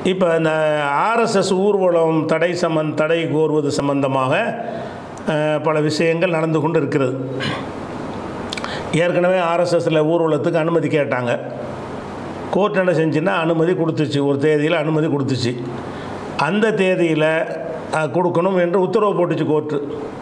இப்போ இந்த ஆர்எஸ்எஸ் ஊர்வலம் தடை சம்பந்த தடை கோருவது சம்பந்தமாக அஹ், பல விஷயங்கள் நடந்து கொண்டு இருக்கிறது ஏற்கனவே ஆர்எஸ்எஸில் ஊர்வலத்துக்கு அனுமதி கேட்டாங்க கோர்ட் என்ன செஞ்சுன்னா அனுமதி கொடுத்துச்சு ஒரு தேதியில் அனுமதி கொடுத்துச்சு அந்த தேதியில் அஹ், கொடுக்கணும் என்று உத்தரவு போட்டுச்சு கோர்ட்டு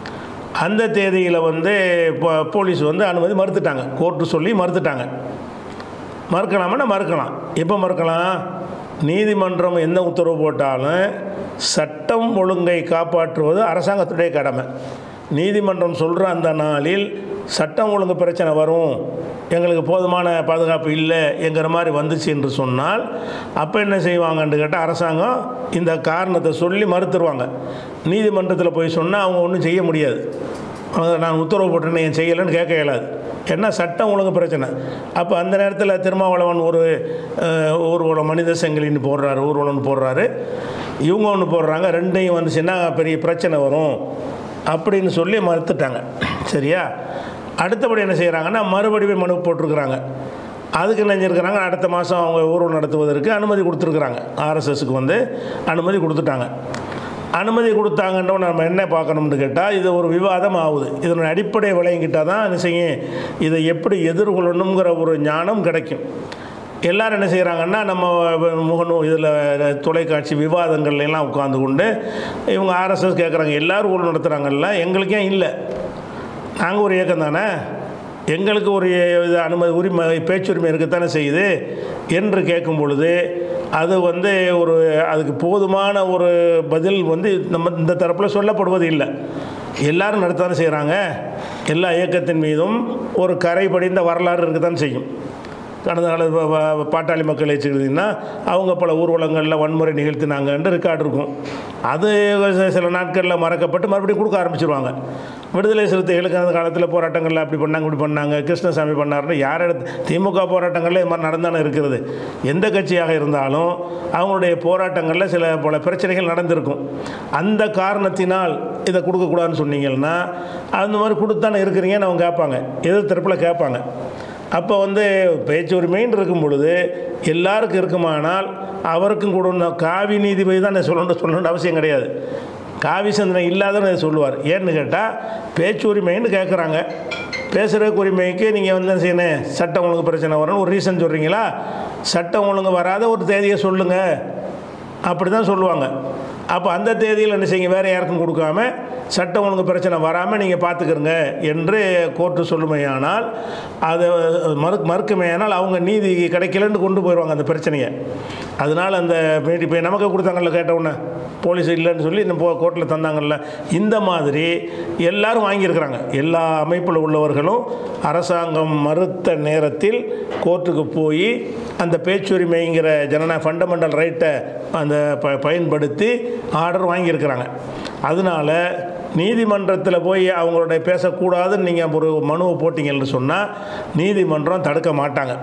அந்த தேதியில் வந்து இப்போ போலீஸ் வந்து அனுமதி மறுத்துட்டாங்க கோர்ட்டு சொல்லி மறுத்துட்டாங்க மறுக்கலாமான்னா மறுக்கலாம் எப்போ மறுக்கலாம் நீதிமன்றம் எந்த உத்தரவு போட்டாலும் சட்டம் ஒழுங்கை காப்பாற்றுவது அரசாங்கத்துடைய கடமை நீதிமன்றம் சொல்கிற அந்த நாளில் சட்டம் ஒழுங்கு பிரச்சனை வரும் எங்களுக்கு போதுமான பாதுகாப்பு இல்லை என்கிற மாதிரி வந்துச்சு என்று சொன்னால் அப்போ என்ன செய்வாங்கன்னு கேட்டால் அரசாங்கம் இந்த காரணத்தை சொல்லி மறுத்துருவாங்க நீதிமன்றத்தில் போய் சொன்னால் அவங்க ஒன்றும் செய்ய முடியாது அவங்க நான் உத்தரவு போட்டேன்னு ஏன் செய்யலைன்னு கேட்க இயலாது என்ன சட்டம் ஒழுங்கு பிரச்சனை அப்போ அந்த நேரத்தில் திருமாவளவன் ஒரு அஹ், ஊர்வலம் மனித செங்கலின்னு போடுறாரு ஊர்வலம்னு போடுறாரு இவங்க ஒன்று போடுறாங்க ரெண்டையும் வந்துச்சுன்னா பெரிய பிரச்சனை வரும் அப்படின்னு சொல்லி மறுத்துட்டாங்க சரியா அடுத்தபடி என்ன செய்கிறாங்கன்னா மறுபடியும் மனு போட்டிருக்கிறாங்க அதுக்கு என்ன செஞ்சிருக்கிறாங்க அடுத்த மாதம் அவங்க ஊர்வலம் நடத்துவதற்கு அனுமதி கொடுத்துருக்குறாங்க ஆர்எஸ்எஸ்க்கு வந்து அனுமதி கொடுத்துட்டாங்க அனுமதி கொடுத்தாங்கன்ற நம்ம என்ன பார்க்கணும்னு கேட்டால் இது ஒரு விவாதம் ஆகுது இதனுடைய அடிப்படை விளையங்கிட்டால் தான் என்ன செய்யும் இதை எப்படி எதிர்கொள்ளணுங்கிற ஒரு ஞானம் கிடைக்கும் எல்லாரும் என்ன செய்கிறாங்கன்னா நம்ம முகநூல் இதில் தொலைக்காட்சி விவாதங்கள்ல எல்லாம் உட்காந்து கொண்டு இவங்க ஆர்எஸ்எஸ் கேட்குறாங்க எல்லாரும் ஊழல் நடத்துகிறாங்கல்ல எங்களுக்கே இல்லை நாங்கள் ஒரு இயக்கம் தானே எங்களுக்கு ஒரு இது அனுமதி உரிமை பேச்சுரிமை இருக்கத்தானே செய்யுது என்று கேட்கும் பொழுது அது வந்து ஒரு அதுக்கு போதுமான ஒரு பதில் வந்து நம்ம இந்த தரப்பில் சொல்லப்படுவது இல்லை எல்லாரும் நடத்தானே செய்கிறாங்க எல்லா இயக்கத்தின் மீதும் ஒரு கரை படிந்த வரலாறு இருக்கத்தான் செய்யும் கடந்த கால ப- ப- பாட்டாளி மக்கள் வச்சுக்கிட்டிங்கன்னா அவங்க பல ஊர்வலங்களில் வன்முறை நிகழ்த்தினாங்கன்ட்டு ரெக்கார்டு இருக்கும் அது சி- சில நாட்களில் மறக்கப்பட்டு மறுபடியும் கொடுக்க ஆரம்பிச்சிருவாங்க விடுதலை சிறுத்தைகளுக்கு அந்த காலத்தில் போராட்டங்களில் அப்படி பண்ணாங்க இப்படி பண்ணாங்க கிருஷ்ணசாமி பண்ணாருன்னு யார் எடுத்து திமுக போராட்டங்களில் இது மாதிரி நடந்தானே இருக்கிறது எந்த கட்சியாக இருந்தாலும் அவங்களுடைய போராட்டங்களில் சில பல பிரச்சனைகள் நடந்திருக்கும் அந்த காரணத்தினால் இதை கொடுக்கக்கூடாதுன்னு சொன்னீங்கன்னா அந்த மாதிரி கொடுத்தானே இருக்கிறீங்கன்னு அவங்க கேட்பாங்க எதிர் தரப்பில் கேட்பாங்க அப்போ வந்து பேச்சுரிமைன்னு இருக்கும் பொழுது எல்லாருக்கும் இருக்குமானால் அவருக்கும் கொடுக்கணும் காவி நீதிபதி தான் நான் சொல்லணும் சொல்லணும்னு அவசியம் கிடையாது காவி சிந்தனை இல்லாதவன்னு இதை சொல்லுவார் ஏன்னு கேட்டால் பேச்சுரிமைன்னு கேட்குறாங்க பேசுகிறதுக்கு உரிமைக்கு நீங்கள் வந்து என்ன செய்யணும் சட்டம் ஒழுங்கு பிரச்சனை வரும்னு ஒரு ரீசன் சொல்கிறீங்களா சட்டம் ஒழுங்கு வராத ஒரு தேதியை சொல்லுங்கள் அப்படி தான் சொல்லுவாங்க அப்போ அந்த தேதியில் என்ன செய்யுங்க வேறு யாருக்கும் கொடுக்காம சட்டம் ஒழுங்கு பிரச்சனை வராமல் நீங்கள் பார்த்துக்கிறங்க என்று கோர்ட்டு சொல்லுமையானால் அதை மறு மறுக்குமையானால் அவங்க நீதி கிடைக்கலன்னு கொண்டு போயிடுவாங்க அந்த பிரச்சனையை அதனால் அந்த இப்போ நமக்கு கொடுத்தாங்கல்ல கேட்ட உடனே போலீஸ் இல்லைன்னு சொல்லி இந்த கோர்ட்டில் தந்தாங்கல்ல இந்த மாதிரி எல்லாரும் வாங்கியிருக்கிறாங்க எல்லா அமைப்பில் உள்ளவர்களும் அரசாங்கம் மறுத்த நேரத்தில் கோர்ட்டுக்கு போய் அந்த பேச்சுரிமைங்கிற ஜனநாயக ஃபண்டமெண்டல் ரைட்டை அந்த ப பயன்படுத்தி ஆர்டர் வாங்கியிருக்கிறாங்க அதனால் நீதிமன்றத்தில் போய் அவங்களுடைய பேசக்கூடாதுன்னு நீங்கள் ஒரு மனுவை போட்டிங்கன்னு சொன்னால் நீதிமன்றம் தடுக்க மாட்டாங்க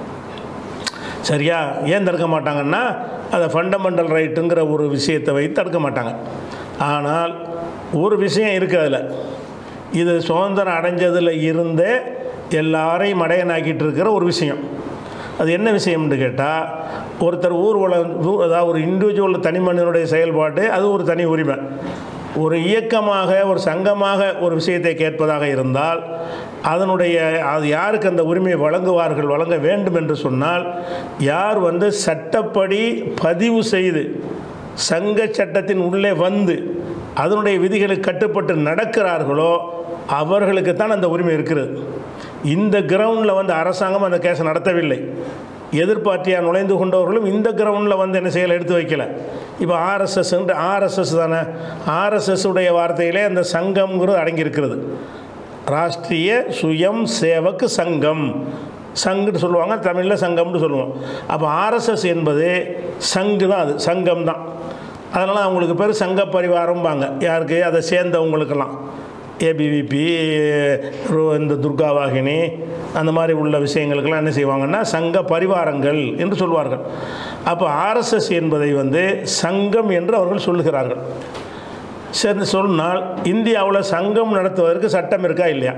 சரியா ஏன் தடுக்க மாட்டாங்கன்னா அதை ஃபண்டமெண்டல் ரைட்டுங்கிற ஒரு விஷயத்தை வைத்து தடுக்க மாட்டாங்க ஆனால் ஒரு விஷயம் இருக்குது அதில் இது சுதந்திரம் அடைஞ்சதில் இருந்தே எல்லாரையும் மடையனாக்கிட்டு இருக்கிற ஒரு விஷயம் அது என்ன விஷயம்னு கேட்டால் ஒருத்தர் ஊர்வலம் ஊ- அதாவது ஒரு இண்டிவிஜுவல் தனி மனிதனுடைய செயல்பாடு அது ஒரு தனி உரிமை ஒரு இயக்கமாக ஒரு சங்கமாக ஒரு விஷயத்தை கேட்பதாக இருந்தால் அதனுடைய அது யாருக்கு அந்த உரிமையை வழங்குவார்கள் வழங்க வேண்டும் என்று சொன்னால் யார் வந்து சட்டப்படி பதிவு செய்து சங்க சட்டத்தின் உள்ளே வந்து அதனுடைய விதிகளுக்கு கட்டுப்பட்டு நடக்கிறார்களோ அவர்களுக்கு தான் அந்த உரிமை இருக்கிறது இந்த கிரவுண்டில் வந்து அரசாங்கம் அந்த கேஸை நடத்தவில்லை எதிர்பார்ட்டியாக நுழைந்து கொண்டவர்களும் இந்த கிரவுண்டில் வந்து என்ன செய்யலை எடுத்து வைக்கல இப்போ ஆர்எஸ்எஸ் ஆர்எஸ்எஸ் தானே ஆர்எஸ்எஸ் உடைய வார்த்தையிலே அந்த சங்கம்ங்கிறது அடங்கியிருக்கிறது ராஷ்ட்ரிய சுயம் சேவக் சங்கம் சங்குன்னு சொல்லுவாங்க தமிழில் சங்கம்னு சொல்லுவோம் அப்போ ஆர்எஸ்எஸ் என்பது சங்கு தான் அது சங்கம் தான் அதனால் அவங்களுக்கு பேர் சங்க பரிவாரம்பாங்க யாருக்கு அதை சேர்ந்தவங்களுக்கெல்லாம் ஏபிவிபி இந்த துர்காவாகினி அந்த மாதிரி உள்ள விஷயங்களுக்கெல்லாம் என்ன செய்வாங்கன்னா சங்க பரிவாரங்கள் என்று சொல்வார்கள் அப்போ ஆர்எஸ்எஸ் என்பதை வந்து சங்கம் என்று அவர்கள் சொல்லுகிறார்கள் சரி சொன்னால் இந்தியாவில் சங்கம் நடத்துவதற்கு சட்டம் இருக்கா இல்லையா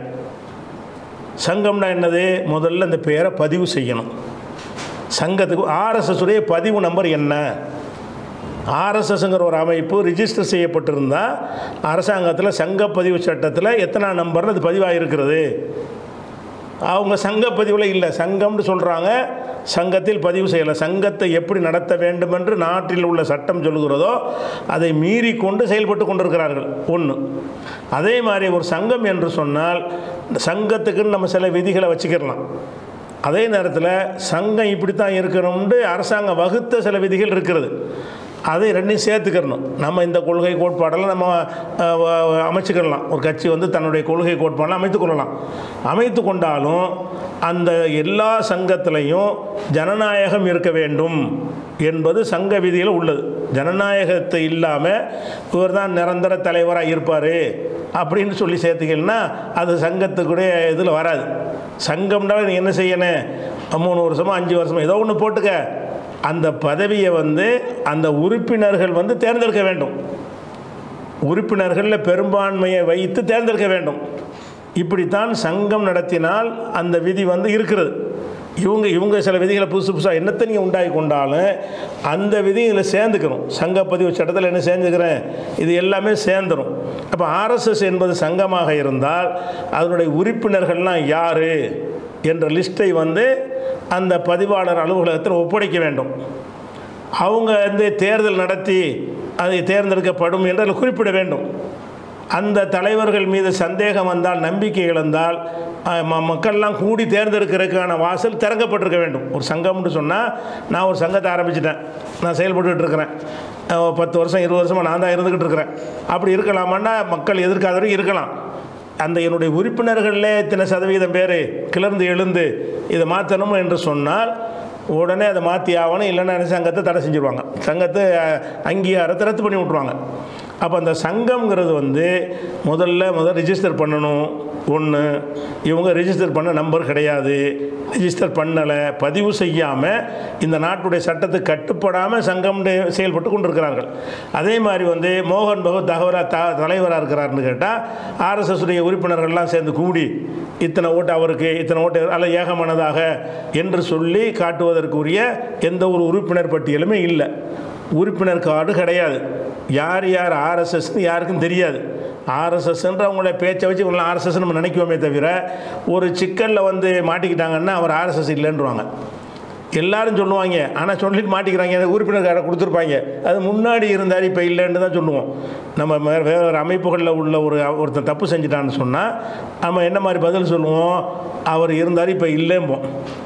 சங்கம்னா என்னது முதல்ல இந்த பெயரை பதிவு செய்யணும் சங்கத்துக்கு ஆர்எஸ்எஸ் உடைய பதிவு நம்பர் என்ன ஆர்எஸ்எஸ்ங்கிற ஒரு அமைப்பு ரிஜிஸ்டர் செய்யப்பட்டிருந்தால் அரசாங்கத்தில் சங்கப்பதிவு சட்டத்தில் எத்தனை நம்பர்னு அது பதிவாக இருக்கிறது அவங்க சங்கப்பதிவில் இல்லை சங்கம்னு சொல்கிறாங்க சங்கத்தில் பதிவு செய்யலை சங்கத்தை எப்படி நடத்த வேண்டும் என்று நாட்டில் உள்ள சட்டம் சொல்கிறதோ அதை மீறி கொண்டு செயல்பட்டு கொண்டிருக்கிறார்கள் ஒன்று அதே மாதிரி ஒரு சங்கம் என்று சொன்னால் இந்த சங்கத்துக்குன்னு நம்ம சில விதிகளை வச்சுக்கிடலாம் அதே நேரத்தில் சங்கம் இப்படி தான் இருக்கணும்னு அரசாங்கம் வகுத்த சில விதிகள் இருக்கிறது அதை ரெண்டையும் சேர்த்துக்கிறணும் நம்ம இந்த கொள்கை கோட்பாடெல்லாம் நம்ம அஹ், வ- அமைச்சுக்கிடலாம் ஒரு கட்சி வந்து தன்னுடைய கொள்கை கோட்பாடெல்லாம் அமைத்து கொள்ளலாம் அமைத்து கொண்டாலும் அந்த எல்லா சங்கத்திலையும் ஜனநாயகம் இருக்க வேண்டும் என்பது சங்க விதியில் உள்ளது ஜனநாயகத்தை இல்லாமல் இவர் தான் நிரந்தர தலைவராக இருப்பார் அப்படின்னு சொல்லி சேர்த்துக்கலன்னா அது சங்கத்துக்குடைய இதில் வராது சங்கம்னா நீ என்ன செய்யணும் மூணு வருஷமோ அஞ்சு வருஷமோ ஏதோ ஒன்று போட்டுக்க அந்த பதவியை வந்து அந்த உறுப்பினர்கள் வந்து தேர்ந்தெடுக்க வேண்டும் உறுப்பினர்களில் பெரும்பான்மையை வைத்து தேர்ந்தெடுக்க வேண்டும் இப்படித்தான் சங்கம் நடத்தினால் அந்த விதி வந்து இருக்கிறது இவங்க இவங்க சில விதிகளை புதுசு புதுசாக என்னத்தை நீங்கள் உண்டாகி கொண்டாலும் அந்த விதி இதில் சேர்ந்துக்கணும் சங்கப்பதிவு சட்டத்தில் என்ன சேர்ந்துக்கிறேன் இது எல்லாமே சேர்ந்துடும் அப்போ ஆர்எஸ்எஸ் என்பது சங்கமாக இருந்தால் அதனுடைய உறுப்பினர்கள்லாம் யார் என்ற லிஸ்ட்டை வந்து அந்த பதிவாளர் அலுவலகத்தில் ஒப்படைக்க வேண்டும் அவங்க வந்து தேர்தல் நடத்தி அதை தேர்ந்தெடுக்கப்படும் என்று அதில் குறிப்பிட வேண்டும் அந்த தலைவர்கள் மீது சந்தேகம் வந்தால் நம்பிக்கை இழந்தால் அஹ், ம- மக்கள்லாம் கூடி தேர்ந்தெடுக்கிறதுக்கான வாசல் திறக்கப்பட்டிருக்க வேண்டும் ஒரு சங்கம்னு சொன்னால் நான் ஒரு சங்கத்தை ஆரம்பிச்சிட்டேன் நான் செயல்பட்டுக்கிட்டு இருக்கிறேன் அஹ், பத்து வருஷம் இருபது வருஷமாக நான் தான் இருந்துக்கிட்டு இருக்கிறேன் அப்படி இருக்கலாமான்னா மக்கள் எதிர்க்காத வரைக்கும் இருக்கலாம் அந்த என்னுடைய உறுப்பினர்களே இத்தனை சதவீதம் பேர் கிளர்ந்து எழுந்து இதை மாற்றணும் என்று சொன்னால் உடனே அதை மாற்றி ஆகணும் இல்லைன்னா என்ன சங்கத்தை தடை செஞ்சுருவாங்க சங்கத்தை அஹ், அங்கீகாரத்தை ரத்து பண்ணி விட்ருவாங்க அப்போ அந்த சங்கம்ங்கிறது வந்து முதல்ல முதல் ரிஜிஸ்டர் பண்ணணும் ஒன்று இவங்க ரிஜிஸ்டர் பண்ண நம்பர் கிடையாது ரிஜிஸ்டர் பண்ணலை பதிவு செய்யாமல் இந்த நாட்டுடைய சட்டத்துக்கு கட்டுப்படாமல் சங்கம் செயல்பட்டு கொண்டிருக்கிறார்கள் அதே மாதிரி வந்து மோகன் பகவத் தகவலா த தலைவராக இருக்கிறாருன்னு கேட்டால் ஆர்எஸ்எஸ் உடைய உறுப்பினர்கள்லாம் சேர்ந்து கூடி இத்தனை ஓட்டு அவருக்கு இத்தனை ஓட்டு அல்ல ஏகமனதாக என்று சொல்லி காட்டுவதற்குரிய எந்த ஒரு உறுப்பினர் பட்டியலுமே இல்லை உறுப்பினர் கார்டு கிடையாது யார் யார் ஆர்எஸ்எஸ்ன்னு யாருக்கும் தெரியாது ஆர்எஸ்எஸ்ன்ற அவங்களோட பேச்சை வச்சு இவங்களை ஆர்எஸ்எஸ் நம்ம நினைக்குவோமே தவிர ஒரு சிக்கலில் வந்து மாட்டிக்கிட்டாங்கன்னா அவர் ஆர்எஸ்எஸ் இல்லைன்றுவாங்க எல்லாரும் சொல்லுவாங்க ஆனால் சொல்லிட்டு மாட்டிக்கிறாங்க எனக்கு உறுப்பினர் கார்டை கொடுத்துருப்பாங்க அது முன்னாடி இருந்தார் இப்போ இல்லைன்னு தான் சொல்லுவோம் நம்ம மே- வேற ஒரு அமைப்புகளில் உள்ள ஒரு ஒருத்தன் தப்பு செஞ்சிட்டான்னு சொன்னால் நம்ம என்ன மாதிரி பதில் சொல்லுவோம் அவர் இருந்தார் இப்போ இல்லைம்போம்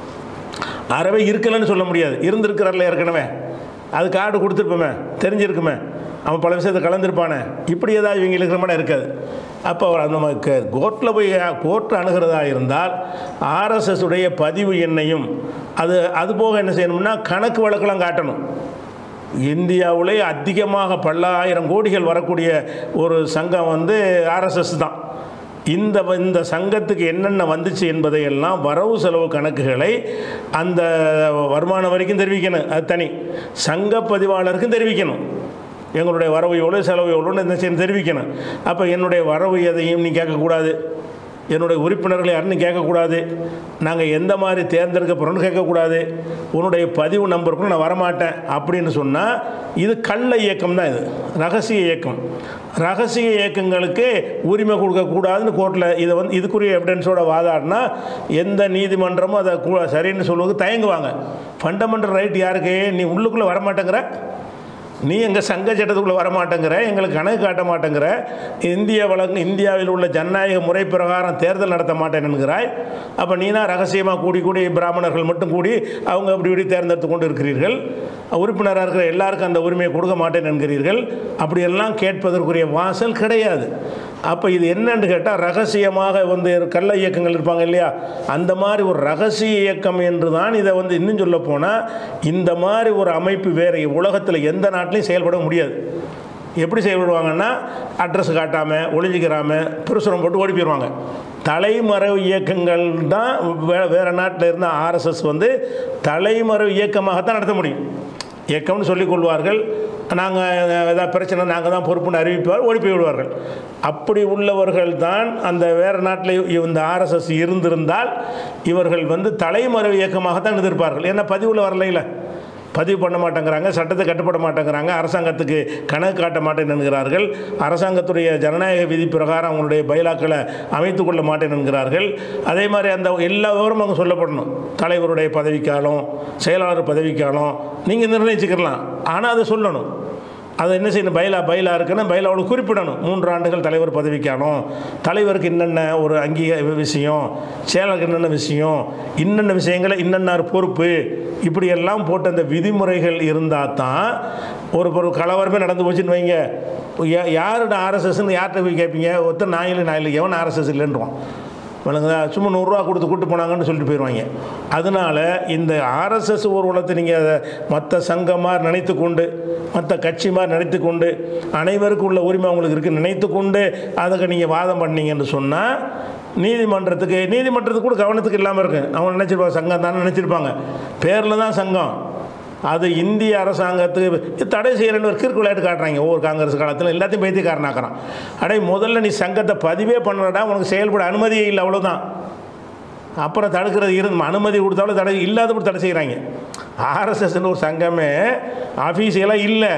அறவே இருக்கலைன்னு சொல்ல முடியாது இருந்திருக்கிறார்ல ஏற்கனவே அது கார்டு கொடுத்துருப்போமே தெரிஞ்சிருக்குமே அவன் பல விஷயத்தை கலந்துருப்பானே இப்படி ஏதாவது இவங்க இருக்கிற மாதிரி இருக்காது அப்போ நம்ம கோர்ட்டில் போய் கோர்ட்டு அணுகிறதா இருந்தால் ஆர்எஸ்எஸ் உடைய பதிவு எண்ணையும் அது அது போக என்ன செய்யணும்னா கணக்கு வழக்கெல்லாம் காட்டணும் இந்தியாவிலே அதிகமாக பல்லாயிரம் கோடிகள் வரக்கூடிய ஒரு சங்கம் வந்து ஆர்எஸ்எஸ் தான் இந்த இந்த சங்கத்துக்கு என்னென்ன வந்துச்சு என்பதையெல்லாம் வரவு செலவு கணக்குகளை அந்த வருமான வரைக்கும் தெரிவிக்கணும் அது தனி சங்க பதிவாளருக்கும் தெரிவிக்கணும் எங்களுடைய வரவு எவ்வளோ செலவு எவ்வளோன்னு என்ன செய்யணும் தெரிவிக்கணும் அப்போ என்னுடைய வரவு எதையும் நீ கேட்கக்கூடாது என்னுடைய உறுப்பினர்கள் யாருன்னு கேட்கக்கூடாது நாங்கள் எந்த மாதிரி தேர்ந்தெடுக்க போகிறோம்னு கேட்கக்கூடாது உன்னுடைய பதிவு நம்பருக்கும் நான் வரமாட்டேன் அப்படின்னு சொன்னால் இது கள்ள இயக்கம் தான் இது ரகசிய இயக்கம் ரகசிய இயக்கங்களுக்கு உரிமை கொடுக்கக்கூடாதுன்னு கோர்ட்டில் இதை வந்து இதுக்குரிய எவிடன்ஸோட வாதாடினா எந்த நீதிமன்றமும் அதை கூ- சரின்னு சொல்லுவதுக்கு தயங்குவாங்க ஃபண்டமெண்டல் ரைட் யாருக்கு நீ உள்ளுக்குள்ளே வரமாட்டேங்கிற நீ எங்கள் சங்க சட்டத்துக்குள்ளே வரமாட்டேங்கிற எங்களுக்கு கணக்கு காட்ட மாட்டேங்கிற இந்திய வழக்கு இந்தியாவில் உள்ள ஜனநாயக முறை பிரகாரம் தேர்தல் நடத்த மாட்டேன் என்கிறாய் அப்போ நீனா ரகசியமாக கூடி கூடி பிராமணர்கள் மட்டும் கூடி அவங்க அப்படி இப்படி தேர்ந்தெடுத்து கொண்டு இருக்கிறீர்கள் உறுப்பினராக இருக்கிற எல்லாருக்கும் அந்த உரிமையை கொடுக்க மாட்டேன் என்கிறீர்கள் அப்படியெல்லாம் கேட்பதற்குரிய வாசல் கிடையாது அப்போ இது என்னன்னு கேட்டால் ரகசியமாக வந்து கள்ள இயக்கங்கள் இருப்பாங்க இல்லையா அந்த மாதிரி ஒரு ரகசிய இயக்கம் என்று தான் இதை வந்து இன்னும் சொல்ல போனால் இந்த மாதிரி ஒரு அமைப்பு வேறு உலகத்தில் எந்த நாட்டிலையும் செயல்பட முடியாது எப்படி செயல்படுவாங்கன்னா அட்ரஸ் காட்டாமல் ஒளிஞ்சிக்கிறாமல் பிரசுரம் போட்டு ஓடி போயிடுவாங்க தலைமறைவு இயக்கங்கள் தான் வே வேறு நாட்டில் இருந்த ஆர்எஸ்எஸ் வந்து தலைமறைவு இயக்கமாகத்தான் நடத்த முடியும் இயக்கம்னு சொல்லிக் கொள்வார்கள் நாங்கள் ஏதாவது பிரச்சனை நாங்கள் தான் பொறுப்புன்னு அறிவிப்பார் ஓடி போய் விடுவார்கள் அப்படி உள்ளவர்கள் தான் அந்த வேறு நாட்டில் இந்த ஆர்எஸ்எஸ் இருந்திருந்தால் இவர்கள் வந்து தலைமறைவு இயக்கமாகத்தான் இருந்திருப்பார்கள் ஏன்னா பதிவில் வரலையில பதிவு பண்ண மாட்டேங்கிறாங்க சட்டத்தை கட்டுப்பட மாட்டேங்கிறாங்க அரசாங்கத்துக்கு கணக்கு காட்ட மாட்டேன் என்கிறார்கள் அரசாங்கத்துடைய ஜனநாயக விதி பிரகாரம் அவங்களுடைய பயிலாக்களை அமைத்து கொள்ள மாட்டேன் என்கிறார்கள் அதே மாதிரி அந்த எல்லா விவரமும் அவங்க சொல்லப்படணும் தலைவருடைய பதவிக்காலம் செயலாளர் பதவிக்காலம் நீங்கள் நிர்ணயிச்சுக்கலாம் ஆனால் அதை சொல்லணும் அதை என்ன செய்யணும் பைலா பைலா இருக்குன்னா பைலாவோட குறிப்பிடணும் மூன்று ஆண்டுகள் தலைவர் பதவிக்காணும் தலைவருக்கு என்னென்ன ஒரு அங்கீக விஷயம் செயலருக்கு என்னென்ன விஷயம் இன்னென்ன விஷயங்களை இன்னென்னார் பொறுப்பு இப்படியெல்லாம் போட்ட அந்த விதிமுறைகள் இருந்தால் தான் ஒரு ஒரு கலவரமே நடந்து போச்சுன்னு வைங்க யா- யாரோட ஆர்எஸ்எஸ்ன்னு யார்கிட்ட போய் கேட்பீங்க ஒருத்தர் நான் இல்லை நான் இல்லை எவன் ஆர்எஸ்எஸ் இல்லைன்றான் வணங்குதா சும்மா நூறுரூவா கொடுத்து கூட்டு போனாங்கன்னு சொல்லிட்டு போயிடுவாங்க அதனால் இந்த ஆர்எஸ்எஸ் ஊர்வலத்தை நீங்கள் மற்ற சங்கமாக நினைத்து கொண்டு மற்ற கட்சி மாதிரி நினைத்து கொண்டு அனைவருக்கும் உள்ள உரிமை அவங்களுக்கு இருக்குது நினைத்து கொண்டு அதுக்கு நீங்கள் வாதம் பண்ணீங்கன்னு சொன்னால் நீதிமன்றத்துக்கு நீதிமன்றத்துக்கு கூட கவனத்துக்கு இல்லாமல் இருக்கு அவங்க நினச்சிருப்பாங்க சங்கம் தானே நினச்சிருப்பாங்க பேரில் தான் சங்கம் அது இந்திய அரசாங்கத்துக்கு இது தடை செய்கிறேன்னு ஒரு கிறுக்கு விளையாட்டு காட்டுறாங்க ஒவ்வொரு காங்கிரஸ் காலத்தில் எல்லாத்தையும் பைத்தியக்காரனாக்குறான் அடே முதல்ல நீ சங்கத்தை பதிவே பண்ணடா உனக்கு செயல்பட அனுமதியே இல்லை அவ்வளோதான் அப்புறம் தடுக்கிறது இருந்து அனுமதி கொடுத்தாலும் தடை இல்லாதபடி தடை செய்கிறாங்க ஆர்எஸ்எஸ்ன்னு ஒரு சங்கமே அஃபீஷியலாக இல்லை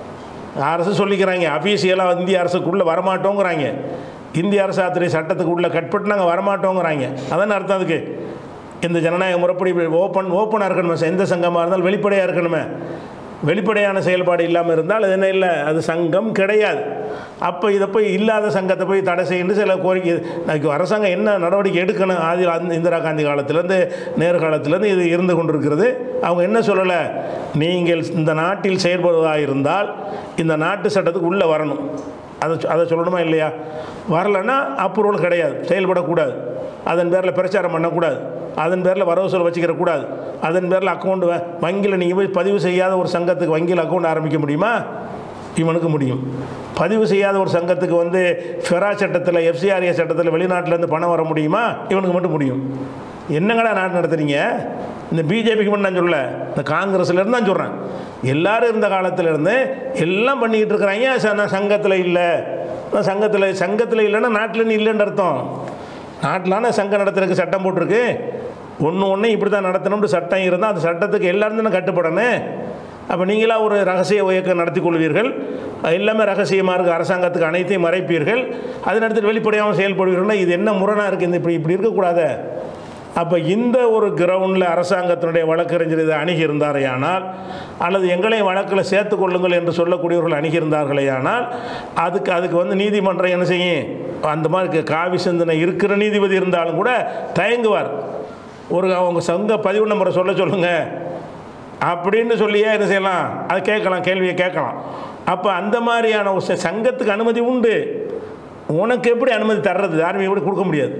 அரசு சொல்லிக்கிறாங்க அஃபீஷியலாக இந்திய அரசுக்குள்ளே வரமாட்டோங்கிறாங்க இந்திய அரசு அத்தனை சட்டத்துக்கு உள்ளே கட்பட்டு நாங்கள் வரமாட்டோங்கிறாங்க அதான அர்த்தம் அதுக்கு இந்த ஜனநாயக முறைப்படி ஓப்பன் ஓப்பனாக இருக்கணுமே எந்த சங்கமாக இருந்தாலும் வெளிப்படையாக இருக்கணுமே வெளிப்படையான செயல்பாடு இல்லாமல் இருந்தால் அது என்ன இல்லை அது சங்கம் கிடையாது அப்போ இதை போய் இல்லாத சங்கத்தை போய் தடை செய்யணும் சில கோரிக்கை அதுக்கு அரசாங்கம் என்ன நடவடிக்கை எடுக்கணும் ஆதி அந்த இந்திரா காந்தி காலத்திலேருந்து நேரு காலத்திலேருந்து இது இருந்து கொண்டிருக்கிறது அவங்க என்ன சொல்லலை நீங்கள் இந்த நாட்டில் செயல்படுவதாக இருந்தால் இந்த நாட்டு சட்டத்துக்கு உள்ளே வரணும் அதை சொ- அதை சொல்லணுமா இல்லையா வரலைன்னா அப்ரூவல் கிடையாது செயல்படக்கூடாது அதன் பேரில் பிரச்சாரம் பண்ணக்கூடாது அதன் பேரில் வரவு செலவு வச்சுக்கிற கூடாது அதன் பேரில் அக்கௌண்ட் வங்கியில் நீங்கள் போய் பதிவு செய்யாத ஒரு சங்கத்துக்கு வங்கியில் அக்கௌண்ட் ஆரம்பிக்க முடியுமா இவனுக்கு முடியும் பதிவு செய்யாத ஒரு சங்கத்துக்கு வந்து ஃபெரா சட்டத்தில் எஃப்சிஆர்ஏ சட்டத்தில் வெளிநாட்டிலேருந்து பணம் வர முடியுமா இவனுக்கு மட்டும் முடியும் என்னங்கடா நாட்டு நடத்துறீங்க இந்த பிஜேபிக்கு மட்டும் நான் சொல்லல இந்த காங்கிரஸ்லேருந்து நான் சொல்கிறேன் எல்லாரும் இருந்த காலத்திலேருந்து எல்லாம் பண்ணிக்கிட்டு இருக்கிறாங்க ச- நான் சங்கத்தில் இல்லை நான் சங்கத்தில் சங்கத்தில் இல்லைன்னா நாட்டில் நீ இல்லைன்னு அர்த்தம் நாட்டிலான சங்கம் நடத்துறதுக்கு சட்டம் போட்டிருக்கு ஒன்று ஒன்று இப்படி தான் நடத்தணும்னு சட்டம் இருந்தால் அந்த சட்டத்துக்கு எல்லாரும் தானே கட்டுப்படணும் அப்போ நீங்களாக ஒரு ரகசிய இயக்கம் நடத்தி கொள்வீர்கள் எல்லாமே ரகசியமாக இருக்குது அரசாங்கத்துக்கு அனைத்தையும் மறைப்பீர்கள் அதன் இடத்துல வெளிப்படையாகவும் செயல்படுவீர்கள்னா இது என்ன முரணாக இருக்குது இந்த இப்படி இப்படி இருக்கக்கூடாதே அப்போ இந்த ஒரு கிரவுண்டில் அரசாங்கத்தினுடைய வழக்கறிஞர் இதை அணுகியிருந்தாரேயானால் அல்லது எங்களையும் வழக்கில் சேர்த்துக் கொள்ளுங்கள் என்று சொல்லக்கூடியவர்கள் அணுகியிருந்தார்களேயானால் அதுக்கு அதுக்கு வந்து நீதிமன்றம் என்ன செய்யும் அந்த மாதிரி காவி சிந்தனை இருக்கிற நீதிபதி இருந்தாலும் கூட தயங்குவார் ஒரு அவங்க சங்க பதிவு நம்பரை சொல்ல சொல்லுங்கள் அப்படின்னு சொல்லியே என்ன செய்யலாம் அதை கேட்கலாம் கேள்வியை கேட்கலாம் அப்போ அந்த மாதிரியான ஒரு ச- சங்கத்துக்கு அனுமதி உண்டு உனக்கு எப்படி அனுமதி தர்றது யாருமே எப்படி கொடுக்க முடியாது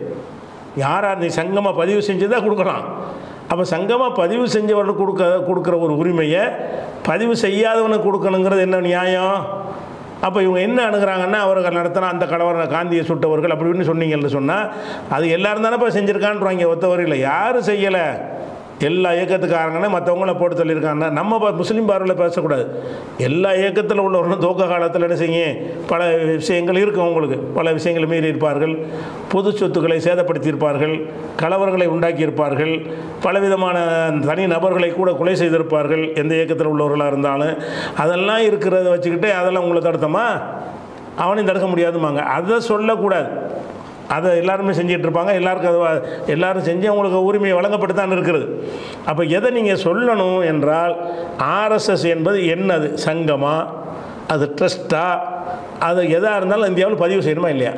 யாரா நீ சங்கமாக பதிவு செஞ்சதா கொடுக்கலாம் அப்போ சங்கமாக பதிவு செஞ்சவர்களுக்கு கொடுக்க கொடுக்குற ஒரு உரிமையை பதிவு செய்யாதவனுக்கு கொடுக்கணுங்கிறது என்ன நியாயம் அப்போ இவங்க என்ன அணுகுறாங்கன்னா அவர்கள் நடத்தின அந்த கலவர காந்தியை சுட்டவர்கள் அப்படி இப்படின்னு சொன்னீங்கன்னு சொன்னால் அது எல்லாரும் தானேப்பா செஞ்சுருக்கான்றாங்க ஒத்தவரையில் யாரும் செய்யலை எல்லா இயக்கத்துக்காரங்கன்னு மற்றவங்கள போட்டு சொல்லியிருக்காங்க நம்ம பா- முஸ்லீம் பார்வையில் பேசக்கூடாது எல்லா இயக்கத்தில் உள்ளவர்களும் துவக்க காலத்தில் என்ன செய்யும் பல விஷயங்கள் இருக்கும் அவங்களுக்கு பல விஷயங்களை மீறி இருப்பார்கள் பொது சொத்துக்களை சேதப்படுத்தியிருப்பார்கள் கலவரங்களை உண்டாக்கியிருப்பார்கள் பலவிதமான தனி நபர்களை கூட கொலை செய்திருப்பார்கள் எந்த இயக்கத்தில் உள்ளவர்களாக இருந்தாலும் அதெல்லாம் இருக்கிறத வச்சுக்கிட்டு அதெல்லாம் உங்களை தடுத்தோமா அவனையும் தடுக்க முடியாதுமாங்க அதை சொல்லக்கூடாது அதை எல்லாருமே செஞ்சிட்டு இருப்பாங்க எல்லாருக்கும் அது வ- எல்லாரும் செஞ்சு அவங்களுக்கு உரிமை வழங்கப்பட்டு தான் இருக்கிறது அப்போ எதை நீங்கள் சொல்லணும் என்றால் ஆர்எஸ்எஸ் என்பது என்னது சங்கமா அது ட்ரஸ்ட்டா அது எதாக இருந்தாலும் இந்தியாவில் பதிவு செய்யணுமா இல்லையா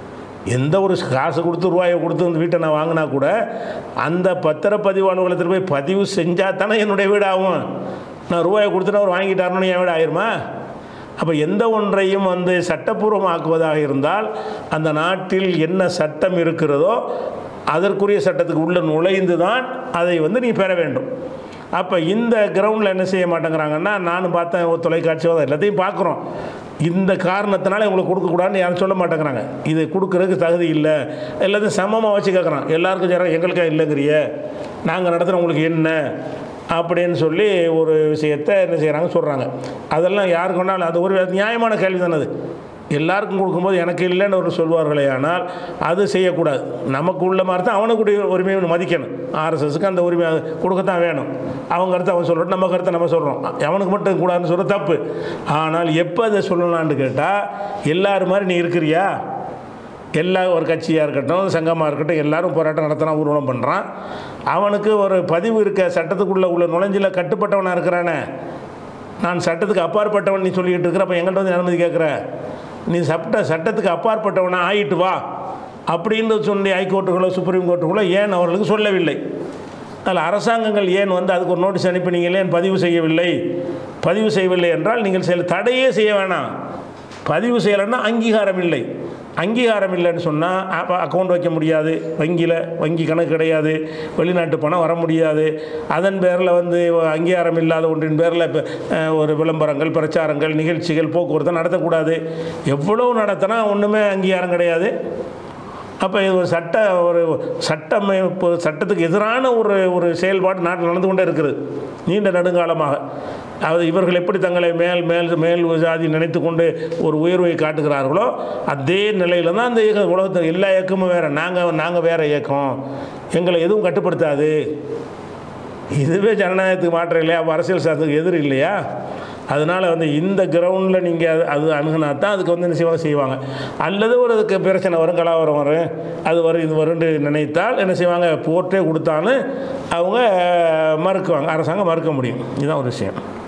எந்த ஒரு காசு கொடுத்து ரூபாயை கொடுத்து இந்த வீட்டை நான் வாங்கினா கூட அந்த பத்திரப்பதிவு அலுவலகத்தில் போய் பதிவு செஞ்சால் தானே என்னுடைய வீடு ஆகும் நான் ரூபாயை கொடுத்துட்டு அவர் வாங்கிட்டாருன்னு என் வீடு ஆயிருமா அப்போ எந்த ஒன்றையும் வந்து சட்டப்பூர்வமாக்குவதாக இருந்தால் அந்த நாட்டில் என்ன சட்டம் இருக்கிறதோ அதற்குரிய சட்டத்துக்கு உள்ள நுழைந்து தான் அதை வந்து நீ பெற வேண்டும் அப்போ இந்த கிரவுண்டில் என்ன செய்ய மாட்டேங்கிறாங்கன்னா நானும் பார்த்தேன் ஒரு தொலைக்காட்சியோ எல்லாத்தையும் பார்க்குறோம் இந்த காரணத்தினால இவங்களுக்கு கொடுக்கக்கூடாதுன்னு யாரும் சொல்ல மாட்டேங்கிறாங்க இது கொடுக்குறதுக்கு தகுதி இல்லை எல்லாத்தையும் சமமாக வச்சு கேட்குறான் எல்லாருக்கும் சரி எங்களுக்கா இல்லைங்கிறிய நாங்கள் நடத்துகிற உங்களுக்கு என்ன அப்படின்னு சொல்லி ஒரு விஷயத்தை என்ன செய்கிறாங்க சொல்கிறாங்க அதெல்லாம் யாருக்கு வேணாலும் அது ஒரு நியாயமான கேள்வி தானே அது எல்லாருக்கும் கொடுக்கும்போது எனக்கு இல்லைன்னு ஒரு சொல்வார்களே ஆனால் அது செய்யக்கூடாது நமக்கு உள்ள மாதிரி தான் அவனுக்குடைய உரிமையை மதிக்கணும் ஆர்எஸ்எஸ்க்கு அந்த உரிமை அது கொடுக்கத்தான் வேணும் அவங்க கருத்தை அவன் சொல்கிறோம் நம்ம கருத்தை நம்ம சொல்கிறோம் அவனுக்கு மட்டும் கூடாதுன்னு சொல்கிற தப்பு ஆனால் எப்போ அதை சொல்லலான்னு கேட்டால் எல்லாரும் மாதிரி நீ இருக்கிறியா எல்லா ஒரு கட்சியாக இருக்கட்டும் சங்கமாக இருக்கட்டும் எல்லாரும் போராட்டம் நடத்தினா ஊர்வலம் பண்ணுறான் அவனுக்கு ஒரு பதிவு இருக்க சட்டத்துக்குள்ளே உள்ள நுழைஞ்சில கட்டுப்பட்டவனாக இருக்கிறானே நான் சட்டத்துக்கு அப்பாற்பட்டவன் நீ சொல்லிக்கிட்டு இருக்கிற அப்போ எங்கள்கிட்ட வந்து அனுமதி கேட்குற நீ சட்ட சட்டத்துக்கு அப்பாற்பட்டவனா ஆயிட்டு வா அப்படின்னு சொல்லி ஹைகோர்ட்டுகளோ சுப்ரீம் கோர்ட்டுகளோ ஏன் அவர்களுக்கு சொல்லவில்லை அதில் அரசாங்கங்கள் ஏன் வந்து அதுக்கு ஒரு நோட்டீஸ் அனுப்பினீங்களே ஏன் பதிவு செய்யவில்லை பதிவு செய்யவில்லை என்றால் நீங்கள் சில தடையே செய்ய வேணாம் பதிவு செய்யலைன்னா அங்கீகாரம் இல்லை அங்கீகாரம் இல்லைன்னு சொன்னால் அப்போ அக்கௌண்ட் வைக்க முடியாது வங்கியில் வங்கி கணக்கு கிடையாது வெளிநாட்டு பணம் வர முடியாது அதன் பேரில் வந்து அங்கீகாரம் இல்லாத ஒன்றின் பேரில் இப்போ அஹ், ஒரு விளம்பரங்கள் பிரச்சாரங்கள் நிகழ்ச்சிகள் போக்குவரத்தை நடத்தக்கூடாது எவ்வளோ நடத்தினா ஒன்றுமே அங்கீகாரம் கிடையாது அப்போ இது ஒரு சட்ட ஒரு சட்டமைப்பு சட்டத்துக்கு எதிரான ஒரு ஒரு செயல்பாடு நாட்டில் நடந்து கொண்டே இருக்குது நீண்ட நெடுங்காலமாக அதாவது இவர்கள் எப்படி தங்களை மேல் மேல் மேல் ஜாதி நினைத்து கொண்டு ஒரு உயர்வை காட்டுகிறார்களோ அதே நிலையில் தான் அந்த இயக்க உலகத்தில் எல்லா இயக்கமும் வேறு நாங்கள் நாங்கள் வேறு இயக்கம் எங்களை எதுவும் கட்டுப்படுத்தாது இதுவே ஜனநாயகத்துக்கு மாற்றம் இல்லையா அப்போ அரசியல் சாசனத்துக்கு எதிர் இல்லையா அதனால் வந்து இந்த கிரவுண்டில் நீங்கள் அது அது அணுகுனா தான் அதுக்கு வந்து என்ன செய்வாங்க செய்வாங்க அல்லது ஒரு அதுக்கு பிரச்சனை வரும் கலாவரம் வரும் அது வரும் இது வரும்னு நினைத்தால் என்ன செய்வாங்க போர்ட்டே கொடுத்தாலும் அவங்க மறுக்குவாங்க அரசாங்கம் மறுக்க முடியும் இதுதான் ஒரு விஷயம்